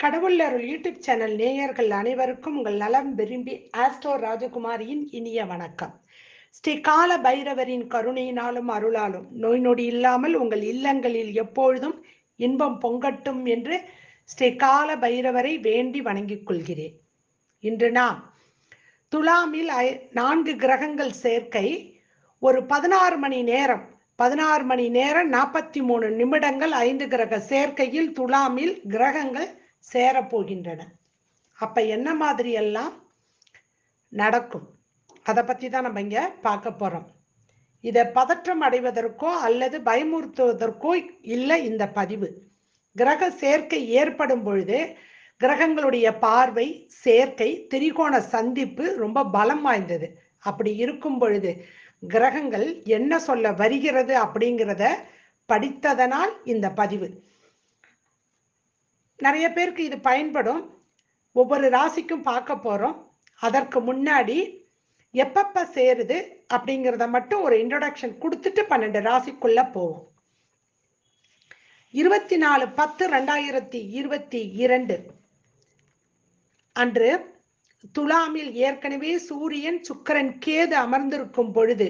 கடவுள் அருள் YouTube channel நேயர்கள் அனைவருக்கும் உங்கள் நலம் விரும்பி ஆஸ்ட்ரோ ராஜகுமாரியின் இனிய வணக்கம் ஸ்ரீ கால பைரவரின் கருணையினாலும் அருளாலும் நோய் நொடி இல்லாமல் உங்கள் இல்லங்களில் எப்பொழுதும் இன்பம் பொங்கட்டும் என்று ஸ்ரீ கால பைரவரை வேண்டி வணங்கிக் கொள்கிறேன் இன்று நாம் துலாமில் ஐ- நான்கு கிரகங்கள் சேர்க்கை ஒரு பதினாறு மணி நேரம் பதினாறு மணி நேரம் நாற்பத்தி மூணு நிமிடங்கள் ஐந்து கிரக சேர்க்கையில் துலாமில் கிரகங்கள் சேரப்போகின்றன அப்ப என்ன மாதிரி எல்லாம் நடக்கும் அதை பத்தி தான் நம்ம இங்க பார்க்க போறோம் இதை பதற்றம் அடைவதற்கோ அல்லது பயமுறுத்துவதற்கோ இல்லை இந்த பதிவு கிரக சேர்க்கை ஏற்படும் பொழுது கிரகங்களுடைய பார்வை சேர்க்கை திரிகோண சந்திப்பு ரொம்ப பலம் வாய்ந்தது அப்படி இருக்கும் பொழுது கிரகங்கள் என்ன சொல்ல வருகிறது அப்படிங்கிறத படித்ததனால் இந்த பதிவு நிறைய பேருக்கு இது பயன்படும் ஒவ்வொரு ராசிக்கும் பார்க்க போறோம் அதற்கு முன்னாடி எப்பப்ப சேருது அப்படிங்கிறத மட்டும் ஒரு இன்ட்ரோடக்ஷன் கொடுத்துட்டு பன்னெண்டு ராசிக்குள்ள போவோம் இருபத்தி நாலு பத்து ரெண்டாயிரத்தி இருபத்தி இரண்டு அன்று துலாமில் ஏற்கனவே சூரியன் சுக்கிரன் கேது அமர்ந்திருக்கும் பொழுது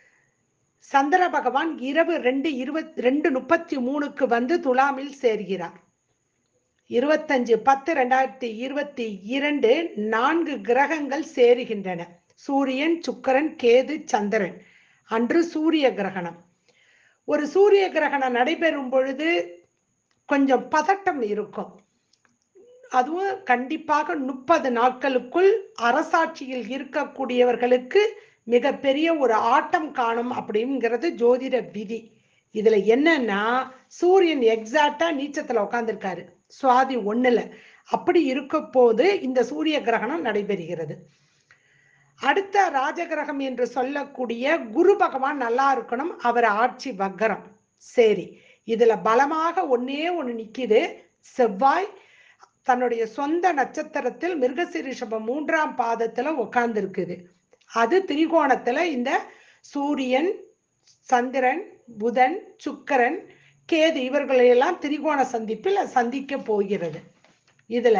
சந்திர பகவான் இரவு ரெண்டு இருபத் ரெண்டு முப்பத்தி மூணுக்கு வந்து துலாமில் சேர்கிறார் இருபத்தஞ்சு பத்து ரெண்டாயிரத்தி இருபத்தி இரண்டு நான்கு கிரகங்கள் சேருகின்றன சூரியன் சுக்கிரன் கேது சந்திரன் அன்று சூரிய கிரகணம் ஒரு சூரிய கிரகணம் நடைபெறும் பொழுது கொஞ்சம் பதட்டம் இருக்கும் அதுவும் கண்டிப்பாக முப்பது நாட்களுக்குள் அரசாட்சியில் இருக்கக்கூடியவர்களுக்கு மிகப்பெரிய ஒரு ஆட்டம் காணும் அப்படிங்கிறது ஜோதிட விதி இதுல என்னன்னா சூரியன் எக்ஸாக்டா நீச்சத்துல உட்கார்ந்திருக்காரு சுவாதி ஒண்ணுல அப்படி இருக்க போது இந்த சூரிய கிரகணம் நடைபெறுகிறது அடுத்த ராஜகிரகம் என்று சொல்லக்கூடிய குரு பகவான் நல்லா இருக்கணும் அவர் ஆட்சி வக்கரம் சரி இதுல பலமாக ஒன்னே ஒண்ணு நிக்குது செவ்வாய் தன்னுடைய சொந்த நட்சத்திரத்தில் மிருகசிரிஷபம் மூன்றாம் பாதத்துல உட்கார்ந்து இருக்குது அது திரிகோணத்துல இந்த சூரியன் சந்திரன் புதன் சுக்கரன் கேது இவர்களையெல்லாம் திரிகோண சந்திப்பில் சந்திக்க போகிறது இதுல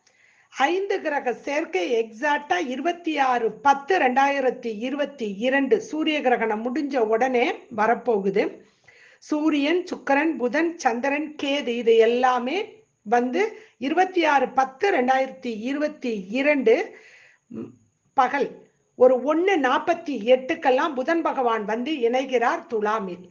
ஐந்து கிரக சேர்க்கை எக்ஸாக்டா இருபத்தி ஆறு பத்து ரெண்டாயிரத்தி இருபத்தி இரண்டு சூரிய கிரகணம் முடிஞ்ச உடனே வரப்போகுது சூரியன் சுக்கரன் புதன் சந்திரன் கேது இது எல்லாமே வந்து இருபத்தி ஆறு பத்து ரெண்டாயிரத்தி இருபத்தி இரண்டு ம், பகல் ஒரு ஒன்று நாற்பத்தி எட்டுக்கெல்லாம் புதன் பகவான் வந்து இணைகிறார் துலாமில்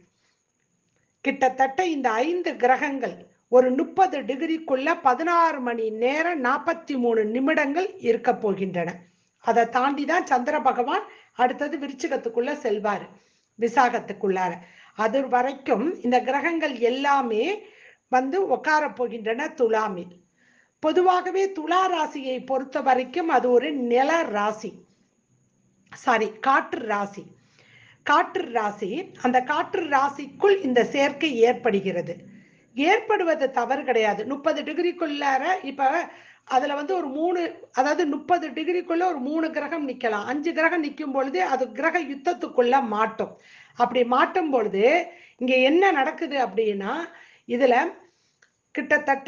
கிட்டத்தட்ட இந்த ஐந்து கிரகங்கள் ஒரு முப்பது டிகிரிக்குள்ள பதினாறு மணி நேரம் நாற்பத்தி மூணு நிமிடங்கள் இருக்க போகின்றன அதை தாண்டி தான் சந்திர பகவான் அடுத்தது விருச்சிகத்துக்குள்ள செல்வாரு விசாகத்துக்குள்ளார அது வரைக்கும் இந்த கிரகங்கள் எல்லாமே வந்து உட்கார போகின்றன துலாமில் பொதுவாகவே துலா ராசியை பொறுத்த வரைக்கும் அது ஒரு நில ராசி சாரி காற்று ராசி காற்று ராசி அந்த காற்று ராசிக்குள் இந்த சேர்க்கை ஏற்படுகிறது ஏற்படுவது தவறு கிடையாது முப்பது டிகிரிக்குள்ளார இப்ப அதுல வந்து ஒரு மூணு அதாவது முப்பது டிகிரிக்குள்ள ஒரு மூணு கிரகம் நிக்கலாம் அஞ்சு கிரகம் நிற்கும் பொழுது அது கிரக யுத்தத்துக்குள்ள மாட்டும் அப்படி மாட்டும் பொழுது இங்க என்ன நடக்குது அப்படின்னா இதுல கிட்டத்தட்ட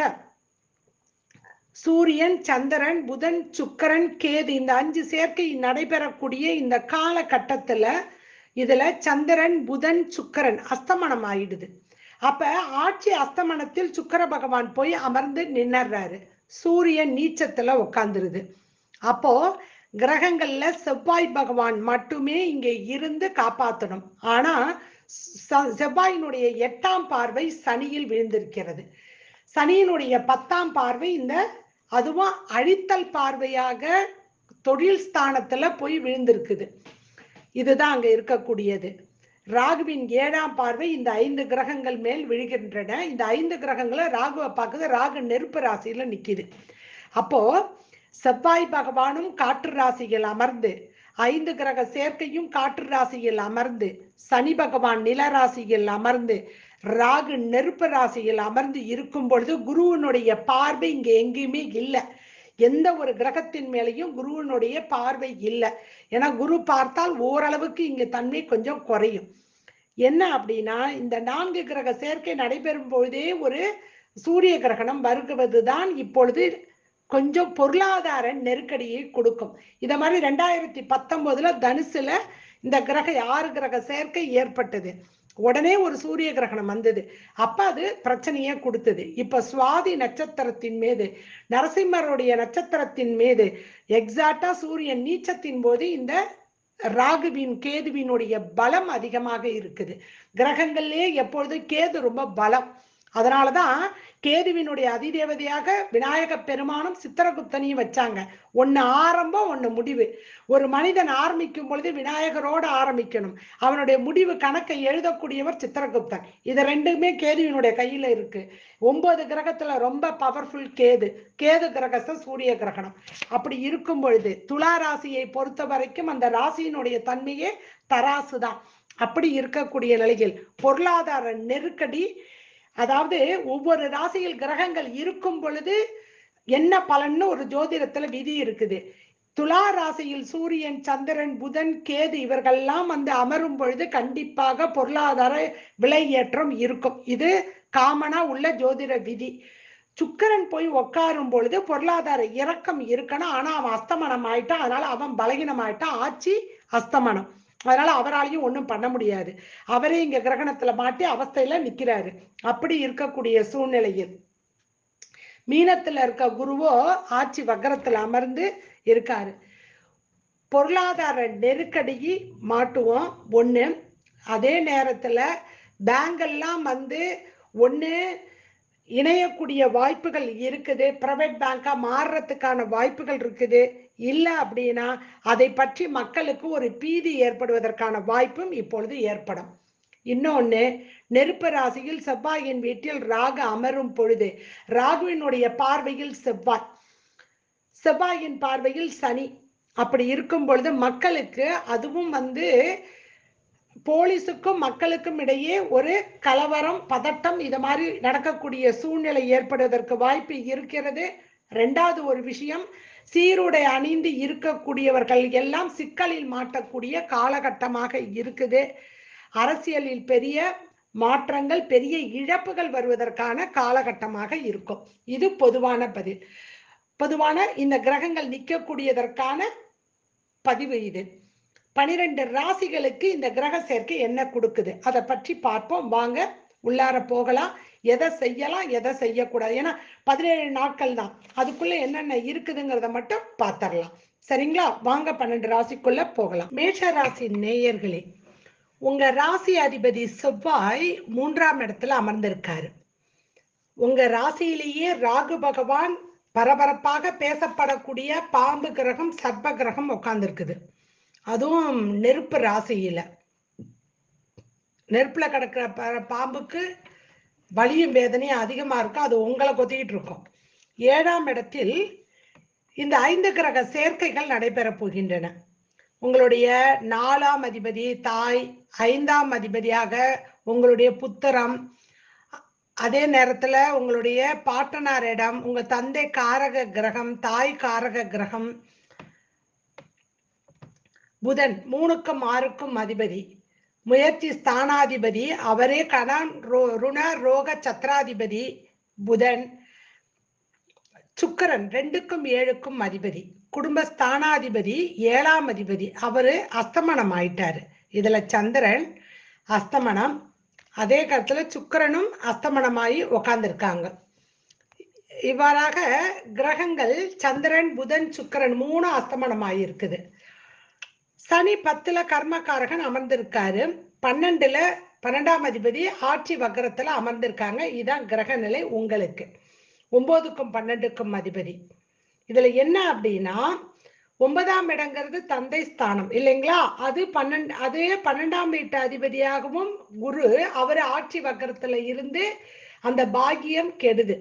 சூரியன் சந்திரன் புதன் சுக்கிரன் கேது இந்த அஞ்சு சேர்க்கை நடைபெறக்கூடிய இந்த காலகட்டத்துல இதுல சந்திரன் புதன் சுக்கிரன் அஸ்தமனம் ஆயிடுது அப்ப ஆட்சி அஸ்தமனத்தில் சுக்கிர பகவான் போய் அமர்ந்து நின்னுறாரு சூரியன் நீச்சத்துல உட்கார்ந்துருது அப்போ கிரகங்கள்ல செவ்வாய் பகவான் மட்டுமே இங்க இருந்து காப்பாத்தணும் ஆனா ச- செவ்வாயினுடைய எட்டாம் பார்வை சனியில் விழுந்திருக்கிறது சனியினுடைய பத்தாம் பார்வை இந்த அதுவும் அழித்தல் பார்வையாக தொழில் ஸ்தானத்துல போய் விழுந்திருக்குது இதுதான் அங்க இருக்கக்கூடியது ராகுவின் ஏழாம் பார்வை இந்த ஐந்து கிரகங்கள் மேல் விழுகின்றன இந்த ஐந்து கிரகங்களை ராகுவை பார்க்குது ராகு நெருப்பு ராசியில நிக்குது அப்போ செவ்வாய் பகவானும் காற்று ராசியில் அமர்ந்து ஐந்து கிரக சேர்க்கையும் காற்று ராசியில் அமர்ந்து சனி பகவான் நில ராசியில் அமர்ந்து ராகு நெருப்பு ராசியில் அமர்ந்து இருக்கும் பொழுது குருவினுடைய பார்வை இங்க எங்கேயுமே இல்லை எந்த ஒரு கிரகத்தின் மேலேயும் குருவினுடைய பார்வை இல்லை ஏன்னா குரு பார்த்தால் ஓரளவுக்கு இங்க தன்மை கொஞ்சம் குறையும் என்ன அப்படின்னா இந்த நான்கு கிரக சேர்க்கை நடைபெறும் பொழுதே ஒரு சூரிய கிரகணம் வருகுவதுதான் இப்பொழுது கொஞ்சம் பொருளாதார நெருக்கடியை கொடுக்கும் இத மாதிரி ரெண்டாயிரத்தி பத்தொன்பதுல தனுசுல இந்த கிரக ஆறு கிரக சேர்க்கை ஏற்பட்டது உடனே ஒரு சூரிய கிரகணம் வந்தது அப்ப அது பிரச்சனையே கொடுத்தது இப்ப சுவாதி நட்சத்திரத்தின் மீது நரசிம்மருடைய நட்சத்திரத்தின் மீது எக்ஸாக்டா சூரியன் நீச்சத்தின் போது இந்த ராகுவின் கேதுவினுடைய பலம் அதிகமாக இருக்குது கிரகங்கள்லயே எப்பொழுதும் கேது ரொம்ப பலம் அதனாலதான் கேதுவினுடைய அதிதேவதையாக விநாயக பெருமானும் சித்திரகுப்தனையும் வச்சாங்க ஒன்னு ஆரம்பம் ஒன்னு முடிவு ஒரு மனிதன் ஆரம்பிக்கும் பொழுது விநாயகரோடு ஆரம்பிக்கணும் அவனுடைய முடிவு கணக்கை எழுதக்கூடியவர் சித்திரகுப்தன் இது ரெண்டுமே கேதுவினுடைய கையில இருக்கு ஒன்பது கிரகத்துல ரொம்ப பவர்ஃபுல் கேது கேது கிரகஸ்த சூரிய கிரகணம் அப்படி இருக்கும் பொழுது துலா ராசியை பொறுத்த வரைக்கும் அந்த ராசியினுடைய தன்மையே தராசு தான் அப்படி இருக்கக்கூடிய நிலையில் பொருளாதார நெருக்கடி அதாவது ஒவ்வொரு ராசியில் கிரகங்கள் இருக்கும் பொழுது என்ன பலன்னு ஒரு ஜோதிடத்துல விதி இருக்குது துலா ராசியில் சூரியன் சந்திரன் புதன் கேது இவர்கள்லாம் வந்து அமரும் பொழுது கண்டிப்பாக பொருளாதார விலையேற்றம் இருக்கும் இது காமனா உள்ள ஜோதிட விதி சுக்கரன் போய் உட்காரும் பொழுது பொருளாதார இறக்கம் இருக்கணும் ஆனா அவன் அஸ்தமனம் ஆயிட்டான் அதனால அவன் பலகீனம் ஆயிட்டான் ஆட்சி அஸ்தமனம் அதனால அவராலையும் ஒண்ணும் பண்ண முடியாது அவரே இங்க கிரகணத்துல மாட்டி அவஸ்தையில நிக்கிறாரு அப்படி இருக்கக்கூடிய சூழ்நிலையில் மீனத்துல இருக்க குருவோ ஆட்சி வக்கரத்துல அமர்ந்து இருக்காரு பொருளாதார நெருக்கடி மாட்டுவோம் ஒண்ணு அதே நேரத்துல பேங்கெல்லாம் வந்து ஒண்ணு இணையக்கூடிய வாய்ப்புகள் இருக்குது பிரைவேட் பேங்கா மாறுறதுக்கான வாய்ப்புகள் இருக்குது இல்ல அப்படின்னா அதை பற்றி மக்களுக்கு ஒரு பீதி ஏற்படுவதற்கான வாய்ப்பும் இப்பொழுது ஏற்படும் இன்னொன்னு நெருப்பு ராசியில் செவ்வாயின் வீட்டில் ராகு அமரும் பொழுது ராகுவினுடைய பார்வையில் செவ்வாய் செவ்வாயின் பார்வையில் சனி அப்படி இருக்கும் பொழுது மக்களுக்கு அதுவும் வந்து போலீஸுக்கும் மக்களுக்கும் இடையே ஒரு கலவரம் பதட்டம் இது மாதிரி நடக்கக்கூடிய சூழ்நிலை ஏற்படுவதற்கு வாய்ப்பு இருக்கிறது ரெண்டாவது ஒரு விஷயம் சீருடை அணிந்து இருக்கக்கூடியவர்கள் எல்லாம் சிக்கலில் மாட்டக்கூடிய காலகட்டமாக இருக்குது அரசியலில் பெரிய மாற்றங்கள் பெரிய இழப்புகள் வருவதற்கான காலகட்டமாக இருக்கும் இது பொதுவான பதில் பொதுவான இந்த கிரகங்கள் நிற்கக்கூடியதற்கான பதிவு இது பனிரெண்டு ராசிகளுக்கு இந்த கிரக சேர்க்கை என்ன கொடுக்குது அதை பற்றி பார்ப்போம் வாங்க உள்ளார போகலாம் எதை செய்யலாம் எதை செய்யக்கூடாது ஏன்னா பதினேழு நாட்கள் தான் அதுக்குள்ள என்னென்ன இருக்குதுங்கிறத மட்டும் பார்த்தரலாம் சரிங்களா வாங்க பன்னெண்டு ராசிக்குள்ள போகலாம் மேஷ ராசி நேயர்களே உங்க ராசி அதிபதி செவ்வாய் மூன்றாம் இடத்துல அமர்ந்திருக்காரு உங்க ராசியிலேயே ராகு பகவான் பரபரப்பாக பேசப்படக்கூடிய பாம்பு கிரகம் சர்ப்ப கிரகம் உட்கார்ந்துருக்குது அதுவும் நெருப்பு ராசியில நெருப்புல கிடக்கிற ப- பாம்புக்கு வலியும் வேதனையும் அதிகமா இருக்கும் அது உங்களை கொத்திக்கிட்டு இருக்கும் ஏழாம் இடத்தில் இந்த ஐந்து கிரக சேர்க்கைகள் நடைபெற போகின்றன உங்களுடைய நாலாம் அதிபதி தாய் ஐந்தாம் அதிபதியாக உங்களுடைய புத்திரம் அதே நேரத்துல உங்களுடைய பாட்டனாரிடம் உங்க தந்தை காரக கிரகம் தாய் காரக கிரகம் புதன் மூணுக்கும் ஆறுக்கும் அதிபதி முயற்சி ஸ்தானாதிபதி அவரே கணான் ரோ- ருண ரோக சத்ராதிபதி புதன் சுக்கிரன் ரெண்டுக்கும் ஏழுக்கும் அதிபதி குடும்ப ஸ்தானாதிபதி ஏழாம் அதிபதி அவரு அஸ்தமனம் ஆயிட்டாரு இதுல சந்திரன் அஸ்தமனம் அதே காலத்துல சுக்கிரனும் அஸ்தமனமாயி உக்காந்துருக்காங்க இவ்வாறாக கிரகங்கள் சந்திரன் புதன் சுக்கிரன் மூணு அஸ்தமனமாயி இருக்குது சனி பத்துல கர்மகாரகன் அமர்ந்திருக்காரு பன்னெண்டுல பன்னெண்டாம் அதிபதி ஆட்சி வக்கரத்துல அமர்ந்திருக்காங்க இதான் கிரக நிலை உங்களுக்கு ஒன்பதுக்கும் பன்னெண்டுக்கும் அதிபதி இதுல என்ன அப்படின்னா ஒன்பதாம் இடங்கிறது தந்தை ஸ்தானம் இல்லைங்களா அது பன்னெண்டு அதே பன்னெண்டாம் வீட்டு அதிபதியாகவும் குரு அவர் ஆட்சி வக்கரத்துல இருந்து அந்த பாக்கியம் கெடுது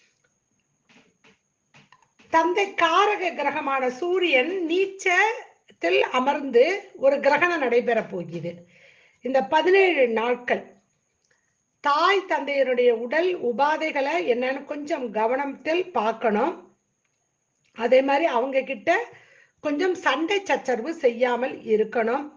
தந்தை காரக கிரகமான சூரியன் நீச்சத்தில் அமர்ந்து ஒரு கிரகணம் நடைபெற போகுது இந்த பதினேழு நாட்கள் தாய் தந்தையருடைய உடல் உபாதைகளை என்னன்னு கொஞ்சம் கவனத்தில் பார்க்கணும் அதே மாதிரி அவங்க கிட்ட கொஞ்சம் சண்டை சச்சரவு செய்யாமல் இருக்கணும்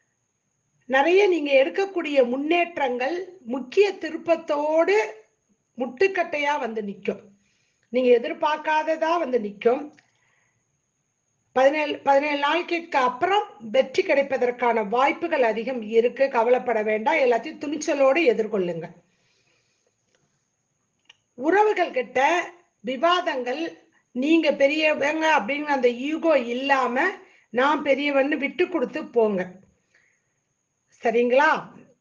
நிறைய நீங்க எடுக்கக்கூடிய முன்னேற்றங்கள் முக்கிய திருப்பத்தோடு முட்டுக்கட்டையா வந்து நிற்கும் நீங்க எதிர்பார்க்காததா வந்து நிற்கும் பதினேழு பதினேழு நாளைக்கு அப்புறம் வெற்றி கிடைப்பதற்கான வாய்ப்புகள் அதிகம் இருக்கு கவலைப்பட வேண்டாம் எல்லாத்தையும் துணிச்சலோடு எதிர்கொள்ளுங்க உறவுகள் கிட்ட விவாதங்கள் நீங்க பெரியவங்க அப்படிங்கிற அந்த ஈகோ இல்லாம நான் பெரியவன்னு விட்டு கொடுத்து போங்க சரிங்களா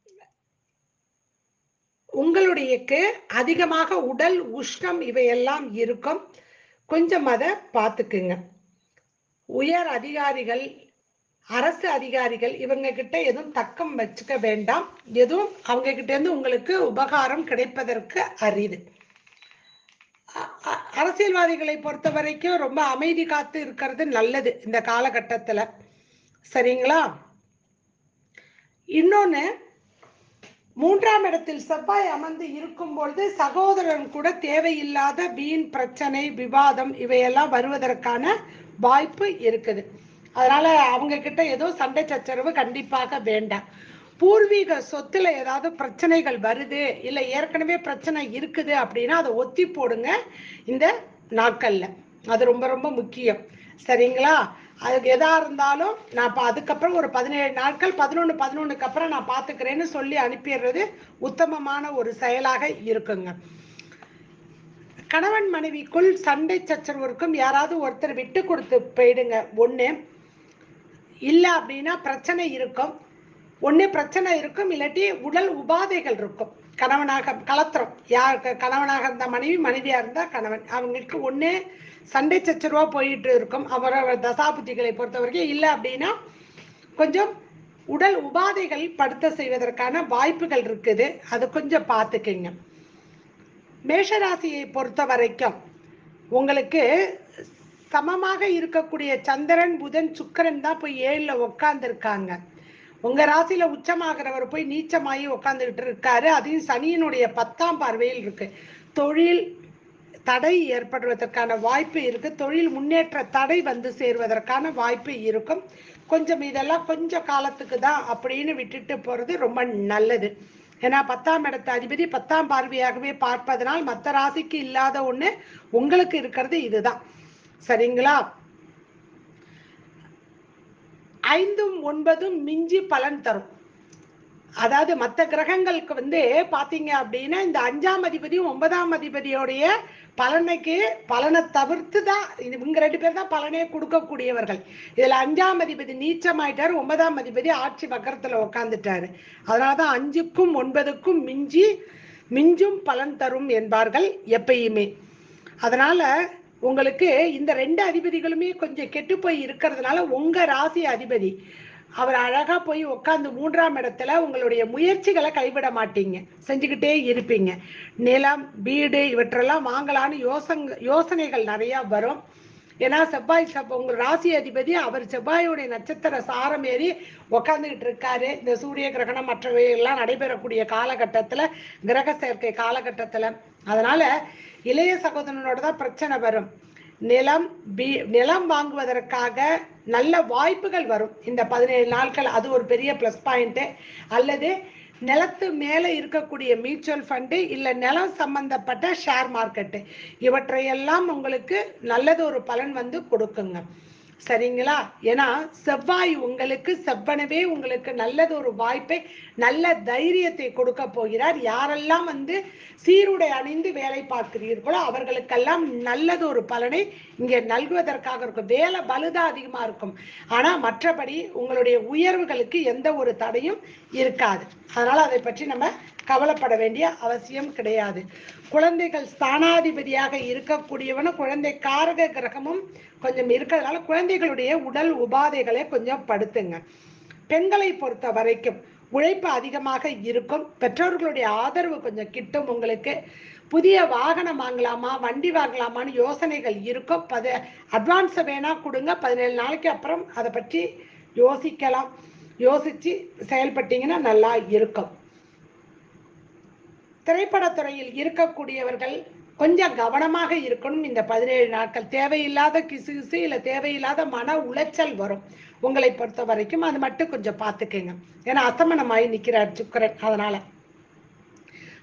உங்களுடையக்கு அதிகமாக உடல் உஷ்ணம் இவையெல்லாம் இருக்கும் கொஞ்சம் அதை பார்த்துக்குங்க உயர் அதிகாரிகள் அரசு அதிகாரிகள் இவங்க கிட்ட எதுவும் தக்கம் வச்சுக்க வேண்டாம் எதுவும் அவங்க கிட்ட இருந்து உங்களுக்கு உபகாரம் கிடைப்பதற்கு அரிது அ- அ- அரசியல்வாதிகளை பொறுத்த வரைக்கும் ரொம்ப அமைதி காத்து இருக்கிறது நல்லது இந்த காலகட்டத்துல சரிங்களா இன்னொன்னு மூன்றாம் இடத்தில் செவ்வாய் அமர்ந்து இருக்கும் பொழுது சகோதரன் கூட தேவையில்லாத வீண் பிரச்சனை விவாதம் இவையெல்லாம் வருவதற்கான வாய்ப்பு இருக்குது அதனால அவங்க கிட்ட ஏதோ சண்டை சச்சரவு கண்டிப்பாக வேண்டாம் பூர்வீக சொத்துல ஏதாவது பிரச்சனைகள் வருது இல்ல ஏற்கனவே பிரச்சனை இருக்குது அப்படின்னா அதை ஒத்தி போடுங்க இந்த நாட்கள்ல அது ரொம்ப ரொம்ப முக்கியம் சரிங்களா அதுக்கு எதா இருந்தாலும் நான் இப்போ அதுக்கப்புறம் ஒரு பதினேழு நாட்கள் பதினொன்று பதினொன்றுக்கு அப்புறம் நான் பார்த்துக்கிறேன்னு சொல்லி அனுப்பிடுறது உத்தமமான ஒரு செயலாக இருக்குங்க கணவன் மனைவிக்குள் சண்டை சச்சரவு இருக்கும் யாராவது ஒருத்தர் விட்டு கொடுத்து போயிடுங்க ஒண்ணு இல்ல அப்படின்னா பிரச்சனை இருக்கும் ஒண்ணு பிரச்சனை இருக்கும் இல்லாட்டி உடல் உபாதைகள் இருக்கும் கணவனாக கலத்திரம் யாருக்கு கணவனாக இருந்தா மனைவி மனைவியா இருந்தா கணவன் அவங்களுக்கு ஒண்ணு சண்டை சச்சரவா போயிட்டு இருக்கும் அவரவர் தசாபுத்திகளை பொறுத்த வரைக்கும் இல்லை அப்படின்னா கொஞ்சம் உடல் உபாதைகள் படுத்த செய்வதற்கான வாய்ப்புகள் இருக்குது அது கொஞ்சம் பார்த்துக்கங்க மேஷராசியை பொறுத்த வரைக்கும் உங்களுக்கு சமமாக இருக்கக்கூடிய சந்திரன் புதன் சுக்கிரன் தான் போய் ஏழுல உட்கார்ந்துருக்காங்க உங்க ராசியில உச்சமாகிறவர் போய் நீச்சமாகி உட்கார்ந்துகிட்டு இருக்காரு அதையும் சனியினுடைய பத்தாம் பார்வையில் இருக்கு தொழில் தடை ஏற்படுவதற்கான வாய்ப்பு இருக்கு தொழில் முன்னேற்ற தடை வந்து சேருவதற்கான வாய்ப்பு இருக்கும் கொஞ்சம் இதெல்லாம் கொஞ்ச காலத்துக்கு தான் அப்படின்னு விட்டுட்டு போறது ரொம்ப நல்லது ஏன்னா பத்தாம் இடத்து அதிபதி பத்தாம் பார்வையாகவே பார்ப்பதனால் மற்ற ராசிக்கு இல்லாத ஒண்ணு உங்களுக்கு இருக்கிறது இதுதான் சரிங்களா ஐந்தும் ஒன்பதும் மிஞ்சி பலன் தரும் அதாவது மற்ற கிரகங்களுக்கு வந்து பாத்தீங்க அப்படின்னா இந்த அஞ்சாம் அதிபதியும் ஒன்பதாம் அதிபதியோடைய பலனுக்கு பலனை தவிர்த்து தான் இது இவங்க ரெண்டு பேர் தான் பலனே கொடுக்கக்கூடியவர்கள் இதுல அஞ்சாம் அதிபதி நீச்சமாயிட்டாரு ஒன்பதாம் அதிபதி ஆட்சி வக்கரத்துல உட்காந்துட்டாரு அதனாலதான் அஞ்சுக்கும் ஒன்பதுக்கும் மிஞ்சி மிஞ்சும் பலன் தரும் என்பார்கள் எப்பயுமே அதனால உங்களுக்கு இந்த ரெண்டு அதிபதிகளுமே கொஞ்சம் கெட்டு போய் இருக்கிறதுனால உங்க ராசி அதிபதி அவர் அழகா போய் உட்காந்து மூன்றாம் இடத்துல உங்களுடைய முயற்சிகளை கைவிட மாட்டீங்க செஞ்சுக்கிட்டே இருப்பீங்க நிலம் வீடு இவற்றெல்லாம் வாங்கலான்னு யோசங்க யோசனைகள் நிறைய வரும் ஏன்னா செவ்வாய் செவ்வ உங்க ராசி அதிபதி அவர் செவ்வாயுடைய நட்சத்திர சாரம் ஏறி உக்காந்துக்கிட்டு இருக்காரு இந்த சூரிய கிரகணம் மற்றவை எல்லாம் நடைபெறக்கூடிய காலகட்டத்துல கிரக சேர்க்கை காலகட்டத்துல அதனால இளைய சகோதரனோட தான் பிரச்சனை வரும் நிலம் பி நிலம் வாங்குவதற்காக நல்ல வாய்ப்புகள் வரும் இந்த பதினேழு நாட்கள் அது ஒரு பெரிய ப்ளஸ் பாயிண்ட் அல்லது நிலத்து மேலே இருக்கக்கூடிய மியூச்சுவல் ஃபண்டு இல்லை நிலம் சம்பந்தப்பட்ட ஷேர் மார்க்கெட்டு இவற்றையெல்லாம் உங்களுக்கு நல்லது ஒரு பலன் வந்து கொடுக்குங்க சரிங்களா ஏன்னா செவ்வாய் உங்களுக்கு செவ்வனவே உங்களுக்கு நல்லது ஒரு வாய்ப்பை நல்ல தைரியத்தை கொடுக்க போகிறார் யாரெல்லாம் வந்து சீருடை அணிந்து வேலை பார்க்கிறீர்களோ அவர்களுக்கெல்லாம் நல்லது ஒரு பலனை இங்கே நல்குவதற்காக இருக்கும் வேலை பலுதான் அதிகமா இருக்கும் ஆனா மற்றபடி உங்களுடைய உயர்வுகளுக்கு எந்த ஒரு தடையும் இருக்காது அதனால அதை பற்றி நம்ம கவலைப்பட வேண்டிய அவசியம் கிடையாது குழந்தைகள் ஸ்தானாதிபதியாக இருக்கக்கூடியவனும் குழந்தை காரக கிரகமும் கொஞ்சம் இருக்கிறதுனால குழந்தைகளுடைய உடல் உபாதைகளை கொஞ்சம் படுத்துங்க பெண்களை பொறுத்த வரைக்கும் உழைப்பு அதிகமாக இருக்கும் பெற்றோர்களுடைய ஆதரவு கொஞ்சம் கிட்டும் உங்களுக்கு புதிய வாகனம் வாங்கலாமா வண்டி வாங்கலாமான்னு யோசனைகள் இருக்கும் பத அட்வான்ஸை வேணா கொடுங்க பதினேழு நாளைக்கு அப்புறம் அதை பற்றி யோசிக்கலாம் யோசிச்சு செயல்பட்டீங்கன்னா நல்லா இருக்கும் திரைப்படத்துறையில் இருக்கக்கூடியவர்கள் கொஞ்சம் கவனமாக இருக்கணும் இந்த பதினேழு நாட்கள் தேவையில்லாத கிசுகிசு இல்லை தேவையில்லாத மன உளைச்சல் வரும் உங்களை பொறுத்த வரைக்கும் அது மட்டும் கொஞ்சம் பார்த்துக்கங்க ஏன்னா அசமனமாயி நிற்கிறார் சுக்கரன் அதனால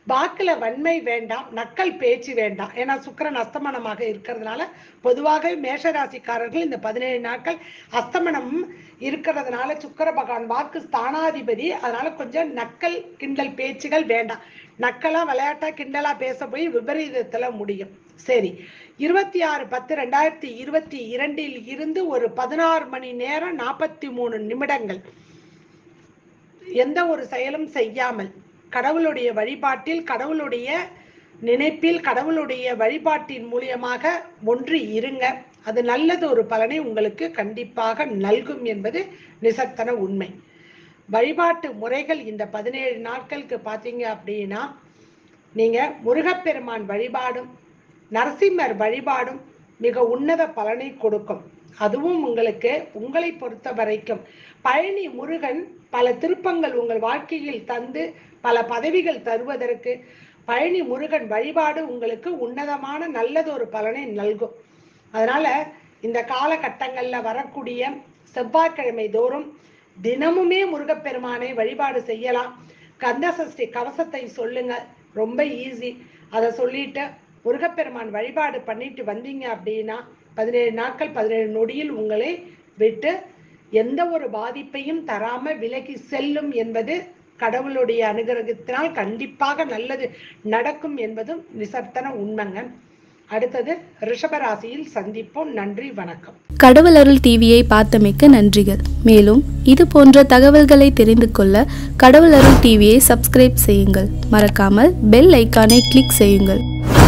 வாக்குல வன்மை வேண்டாம் நக்கல் பேச்சு வேண்டாம் ஏன்னா சுக்கிரன் அஸ்தமனமாக இருக்கிறதுனால பொதுவாக மேஷராசிக்காரர்கள் இந்த பதினேழு நாட்கள் அஸ்தமனம் இருக்கிறதுனால சுக்கிர பகவான் வாக்கு ஸ்தானாதிபதி அதனால கொஞ்சம் நக்கல் கிண்டல் பேச்சுகள் வேண்டாம் நக்கலா விளையாட்டா கிண்டலா பேச போய் விபரீதத்துல முடியும் சரி இருபத்தி ஆறு பத்து ரெண்டாயிரத்தி இருபத்தி இரண்டில் இருந்து ஒரு பதினாறு மணி நேரம் நாற்பத்தி மூணு நிமிடங்கள் எந்த ஒரு செயலும் செய்யாமல் கடவுளுடைய வழிபாட்டில் கடவுளுடைய நினைப்பில் கடவுளுடைய வழிபாட்டின் மூலியமாக ஒன்று இருங்க அது நல்லது ஒரு பலனை உங்களுக்கு கண்டிப்பாக நல்கும் என்பது நிசத்தன உண்மை வழிபாட்டு முறைகள் இந்த பதினேழு நாட்களுக்கு பார்த்தீங்க அப்படின்னா நீங்க முருகப்பெருமான் வழிபாடும் நரசிம்மர் வழிபாடும் மிக உன்னத பலனை கொடுக்கும் அதுவும் உங்களுக்கு உங்களை பொறுத்த வரைக்கும் பழனி முருகன் பல திருப்பங்கள் உங்கள் வாழ்க்கையில் தந்து பல பதவிகள் தருவதற்கு பழனி முருகன் வழிபாடு உங்களுக்கு உன்னதமான நல்லதொரு பலனை நல்கும் அதனால இந்த காலகட்டங்கள்ல வரக்கூடிய செவ்வாய்க்கிழமை தோறும் தினமுமே முருகப்பெருமானை வழிபாடு செய்யலாம் கந்த சஷ்டி கவசத்தை சொல்லுங்க ரொம்ப ஈஸி அதை சொல்லிட்டு முருகப்பெருமான் வழிபாடு பண்ணிட்டு வந்தீங்க அப்படின்னா பதினேழு நாட்கள் பதினேழு நொடியில் உங்களை விட்டு எந்த ஒரு பாதிப்பையும் தராம விலகி செல்லும் என்பது கடவுளுடைய அனுகிரகத்தினால் கண்டிப்பாக நல்லது நடக்கும் என்பதும் நிசர்த்தன உண்மைங்க அடுத்தது ரிஷபராசியில் சந்திப்போம் நன்றி வணக்கம் கடவுள் அருள் டிவியை பார்த்தமைக்க நன்றிகள் மேலும் இது போன்ற தகவல்களை தெரிந்து கொள்ள கடவுள் அருள் டிவியை சப்ஸ்கிரைப் செய்யுங்கள் மறக்காமல் பெல் ஐக்கானை கிளிக் செய்யுங்கள்